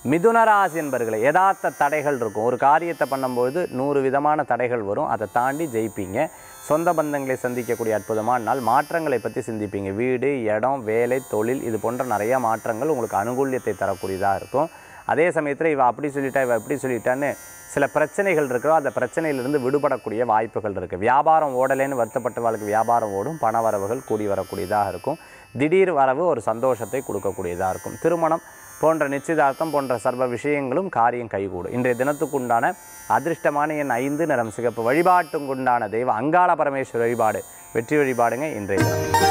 மிதுன ராசி என்பர்களை யதார்த்த தடைகள் இருக்கும் ஒரு காரியத்தை பண்ணும்போது நூறு விதமான தடைகள் வரும் அதை தாண்டி ஜெயிப்பீங்க சொந்த பந்தங்களை சந்திக்கக்கூடிய அற்புதமான நாள் மாற்றங்களை பற்றி சிந்திப்பீங்க வீடு இடம் வேலை தொழில் இது போன்ற நிறைய மாற்றங்கள் உங்களுக்கு அனுகூல்யத்தை தரக்கூடியதாக இருக்கும் அதே சமயத்தில் இவ அப்படி சொல்லிட்டா இவ இப்படி சொல்லிட்டான்னு சில பிரச்சனைகள் இருக்கிறோ அந்த பிரச்சனையிலிருந்து விடுபடக்கூடிய வாய்ப்புகள் இருக்குது வியாபாரம் ஓடலைன்னு வருத்தப்பட்டவர்களுக்கு வியாபாரம் ஓடும் பண வரவுகள் கூடி வரக்கூடியதாக இருக்கும் திடீர் வரவு ஒரு சந்தோஷத்தை கொடுக்கக்கூடியதாக இருக்கும் திருமணம் போன்ற நிச்சயதார்த்தம் போன்ற சர்வ விஷயங்களும் காரியம் கைகூடும் இன்றைய தினத்துக்குண்டான அதிர்ஷ்டமான எண் ஐந்து நிறம் சிகப்பு வழிபாட்டுக்குண்டான தெய்வம் அங்காள பரமேஸ்வரர் வழிபாடு வெற்றி வழிபாடுங்க இன்றைய தினம்